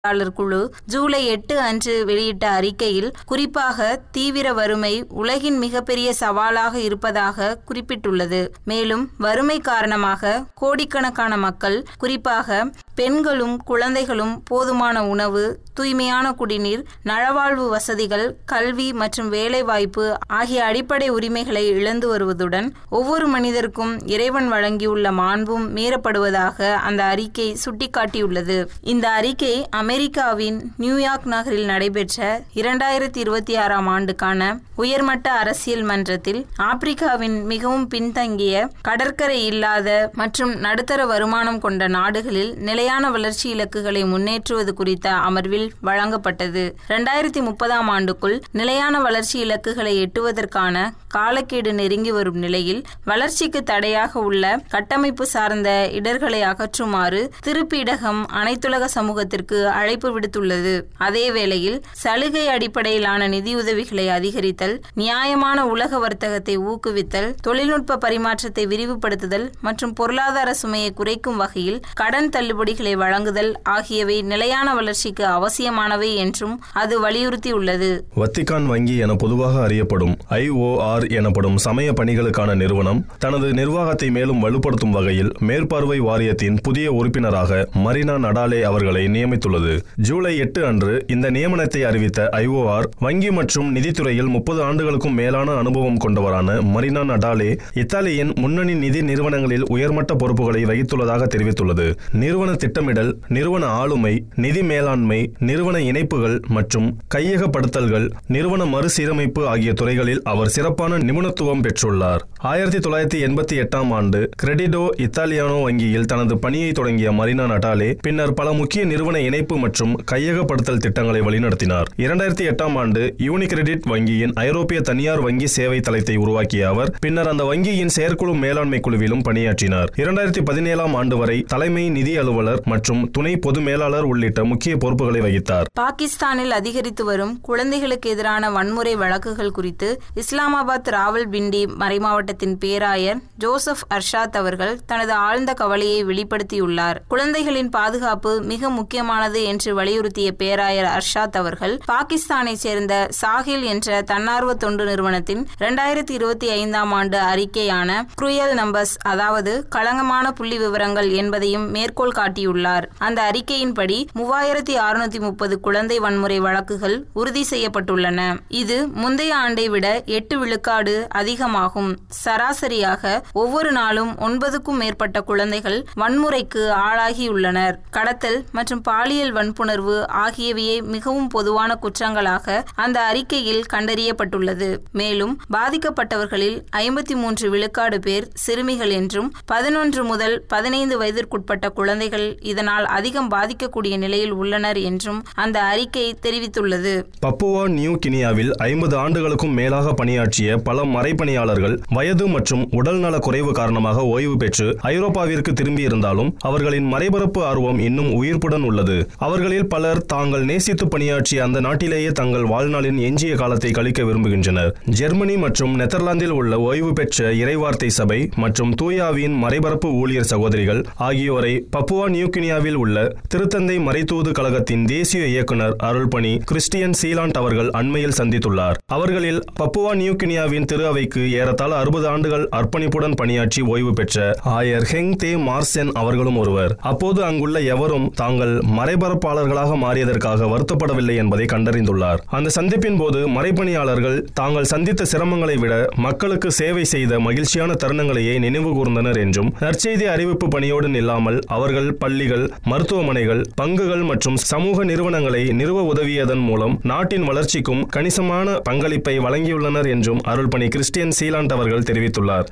செயலாளர் குழு ஜூலை எட்டு அன்று வெளியிட்ட அறிக்கையில் குறிப்பாக தீவிர வறுமை உலகின் மிகப்பெரிய சவாலாக இருப்பதாக குறிப்பிட்டுள்ளது மேலும் வறுமை காரணமாக கோடிக்கணக்கான மக்கள் குறிப்பாக பெண்களும் குழந்தைகளும் போதுமான உணவு தூய்மையான குடிநீர் நலவாழ்வு வசதிகள் கல்வி மற்றும் வேலைவாய்ப்பு ஆகிய அடிப்படை உரிமைகளை இழந்து வருவதுடன் ஒவ்வொரு மனிதருக்கும் இறைவன் வழங்கியுள்ள மாண்பும் மீறப்படுவதாக அந்த அறிக்கை சுட்டிக்காட்டியுள்ளது இந்த அறிக்கை அமெரிக்காவின் நியூயார்க் நகரில் நடைபெற்ற இரண்டாயிரத்தி இருபத்தி ஆறாம் ஆண்டுக்கான உயர்மட்ட அரசியல் மன்றத்தில் ஆப்பிரிக்காவின் மிகவும் பின்தங்கிய கடற்கரை இல்லாத மற்றும் நடுத்தர வருமானம் கொண்ட நாடுகளில் நிலையான வளர்ச்சி இலக்குகளை முன்னேற்றுவது குறித்த அமர்வில் வழங்கப்பட்டது இரண்டாயிரத்தி முப்பதாம் ஆண்டுக்குள் நிலையான வளர்ச்சி இலக்குகளை எட்டுவதற்கான காலக்கெடு நெருங்கி வரும் நிலையில் வளர்ச்சிக்கு தடையாக உள்ள கட்டமைப்பு சார்ந்த இடர்களை அகற்றுமாறு திருப்பிடகம் அனைத்துலக சமூகத்திற்கு அழைப்பு விடுத்துள்ளது அதே வேளையில் சலுகை அடிப்படையிலான நிதியுதவிகளை அதிகரித்தல் நியாயமான உலக வர்த்தகத்தை ஊக்குவித்தல் தொழில்நுட்ப பரிமாற்றத்தை விரிவுபடுத்துதல் மற்றும் பொருளாதார சுமையை குறைக்கும் வகையில் கடன் தள்ளுபடிகளை வழங்குதல் ஆகியவை நிலையான வளர்ச்சிக்கு அவசியமானவை என்றும் அது வலியுறுத்தியுள்ளது வத்திகான் வங்கி என பொதுவாக அறியப்படும் ஐஓஆர் எனப்படும் சமய பணிகளுக்கான நிறுவனம் தனது நிர்வாகத்தை மேலும் வலுப்படுத்தும் வகையில் மேற்பார்வை வாரியத்தின் புதிய உறுப்பினராக மரினா நடாலே அவர்களை நியமித்துள்ளது ஜூலை எட்டு அன்று இந்த நியமனத்தை அறிவித்த ஐஓஆர் வங்கி மற்றும் நிதித்துறையில் முப்பது ஆண்டுகளுக்கும் மேலான அனுபவம் கொண்டவரான மரினா நடாலே இத்தாலியின் முன்னணி நிதி நிறுவனங்களில் உயர்மட்ட பொறுப்புகளை வகித்துள்ளதாக தெரிவித்துள்ளது நிறுவன திட்டமிடல் நிறுவன ஆளுமை நிதி மேலாண்மை நிறுவன இணைப்புகள் மற்றும் கையகப்படுத்தல்கள் நிறுவன மறுசீரமைப்பு ஆகிய துறைகளில் அவர் சிறப்பான நிபுணத்துவம் பெற்றுள்ளார் ஆயிரத்தி தொள்ளாயிரத்தி எண்பத்தி எட்டாம் ஆண்டு கிரெடிடோ இத்தாலியானோ வங்கியில் தனது பணியை தொடங்கிய மரினா நடாலே பின்னர் பல முக்கிய நிறுவன இணைப்பு மற்றும் கையகப்படுத்தல் திட்டங்களை வழிநடத்தினார் இரண்டாயிரத்தி எட்டாம் ஆண்டு யூனிகிரெடிட் வங்கியின் ஐரோப்பிய தனியார் வங்கி சேவை தளத்தை உருவாக்கிய அவர் பின்னர் அந்த வங்கியின் செயற்குழு மேலாண்மை குழுவிலும் பணியாற்றினார் இரண்டாயிரத்தி பதினேழாம் ஆண்டு வரை தலைமை நிதி அலுவலர் மற்றும் துணை பொது மேலாளர் உள்ளிட்ட முக்கிய பொறுப்புகளை வகித்தார் பாகிஸ்தானில் அதிகரித்து வரும் குழந்தைகளுக்கு எதிரான வன்முறை வழக்குகள் குறித்து இஸ்லாமாபாத் ராவல் பிண்டி மறைமாவட்டத்தின் பேராயர் ஜோசப் அர்ஷாத் அவர்கள் தனது ஆழ்ந்த கவலையை வெளிப்படுத்தியுள்ளார் குழந்தைகளின் பாதுகாப்பு மிக முக்கியமானது என்று வலியுறுத்திய பேராயர் அர்ஷாத் அவர்கள் பாகிஸ்தானை சேர்ந்த சாஹில் என்ற தன்னார்வ தொண்டு நிறுவனத்தின் இரண்டாயிரத்தி இருபத்தி ஐந்தாம் ஆண்டு அறிக்கையான குரியல் நம்பர்ஸ் அதாவது களங்கமான புள்ளி விவரங்கள் என்பதையும் மேற்கோள் காட்டியுள்ளார் அந்த அறிக்கையின்படி மூவாயிரத்தி அறுநூத்தி முப்பது குழந்தை வன்முறை வழக்குகள் உறுதி செய்யப்பட்டுள்ளன இது முந்தைய ஆண்டை விட எட்டு விழுக்காடு அதிகமாகும் சராசரியாக ஒவ்வொரு நாளும் ஒன்பதுக்கும் மேற்பட்ட குழந்தைகள் வன்முறைக்கு ஆளாகியுள்ளனர் கடத்தல் மற்றும் பாலியல் வன்புணர்வு ஆகியவையே மிகவும் பொதுவான குற்றங்களாக அந்த அறிக்கையில் கண்டறியப்பட்டுள்ளது மேலும் பாதிக்கப்பட்டவர்களில் ஐம்பத்தி மூன்று விழுக்காடு பேர் சிறுமிகள் என்றும் பதினொன்று முதல் பதினைந்து வயதிற்குட்பட்ட குழந்தைகள் இதனால் அதிகம் பாதிக்கக்கூடிய நிலையில் உள்ளனர் என்றும் அந்த அறிக்கை தெரிவித்துள்ளது பப்புவா நியூ கினியாவில் ஐம்பது ஆண்டுகளுக்கும் மேலாக பணியாற்றிய பல மறைப்பணியாளர்கள் வயது மற்றும் உடல்நல குறைவு காரணமாக ஓய்வு பெற்று ஐரோப்பாவிற்கு திரும்பியிருந்தாலும் அவர்களின் மறைபரப்பு ஆர்வம் இன்னும் உயிர்ப்புடன் உள்ளது அவர்களில் பலர் தாங்கள் நேசித்து பணியாற்றிய அந்த நாட்டிலேயே தங்கள் வாழ்நாளின் எஞ்சிய காலத்தை கழிக்க விரும்புகின்றனர் ஜெர்மனி மற்றும் நெதர்லாந்தில் உள்ள ஓய்வு பெற்ற இறைவார்த்தை சபை மற்றும் தூயாவின் மறைபரப்பு ஊழியர் சகோதரிகள் ஆகியோரை பப்புவா நியூகினியாவில் உள்ள திருத்தந்தை மறைத்தூது கழகத்தின் தேசிய இயக்குனர் அருள்பணி கிறிஸ்டியன் சீலாண்ட் அவர்கள் அண்மையில் சந்தித்துள்ளார் அவர்களில் பப்புவா நியூகினியாவின் திரு அவைக்கு ஏறத்தாழ அறுபது ஆண்டுகள் அர்ப்பணிப்புடன் பணியாற்றி ஓய்வு பெற்ற ஆயர் ஹெங் தே மார்சென் அவர்களும் ஒருவர் அப்போது அங்குள்ள எவரும் தாங்கள் மறைபரப்பாளர்களாக மாறியதற்காக வருத்தப்படவில்லை என்பதை கண்டறிந்துள்ளார் அந்த சந்திப்பின் போது மறைப்பணியாளர்கள் தாங்கள் சந்தித்த சிரமங்களை விட மக்களுக்கு சேவை செய்த மகிழ்ச்சியான தருணங்களையே நினைவு கூர்ந்தனர் என்றும் நற்செய்தி அறிவிப்பு பணியோடு நில்லாமல் அவர்கள் பள்ளிகள் மருத்துவமனைகள் பங்குகள் மற்றும் சமூக நிறுவனங்களை நிறுவ உதவியதன் மூலம் நாட்டின் வளர்ச்சிக்கும் கணிசமான பங்களிப்பை வழங்கியுள்ளனர் என்றும் அருள்பணி கிறிஸ்டியன் சீலாண்ட் அவர்கள் தெரிவித்துள்ளார்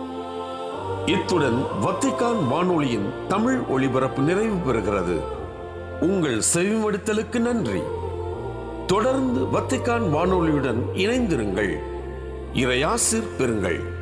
இத்துடன் வத்திக்கான் வானொலியின் தமிழ் ஒளிபரப்பு நிறைவு பெறுகிறது உங்கள் செவிமடுத்தலுக்கு நன்றி தொடர்ந்து வத்திக்கான் வானொலியுடன் இணைந்திருங்கள் இறையாசிர் பெறுங்கள்